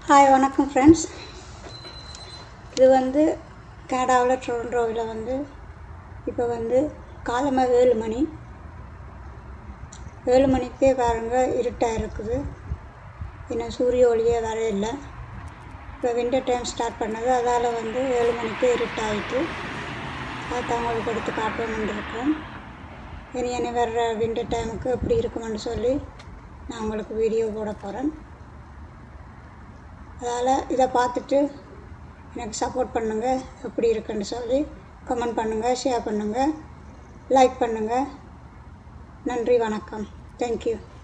hi வணக்கம் friends இது வந்து கனடாவில் டொரண்டோவில் வந்து இப்போ வந்து காலமாக ஏழு மணி ஏழு மணிக்கே பாருங்க இருட்டாக இருக்குது இன்னும் சூரிய ஒளியே வர இல்லை இப்போ விண்டர் டைம் ஸ்டார்ட் பண்ணது அதால் வந்து ஏழு மணிக்கே இருட்டாயிட்டு அதை உங்களுக்கு எடுத்து காட்டணும்னு இருக்கேன் இனி இனி வர்ற விண்டர் டைமுக்கு எப்படி இருக்குமென்னு சொல்லி நான் உங்களுக்கு வீடியோ போட போகிறேன் அதால் இதை பார்த்துட்டு எனக்கு சப்போர்ட் பண்ணுங்கள் எப்படி இருக்குன்னு சொல்லி கமெண்ட் பண்ணுங்கள் ஷேர் பண்ணுங்கள் லைக் பண்ணுங்கள் நன்றி வணக்கம் தேங்க்யூ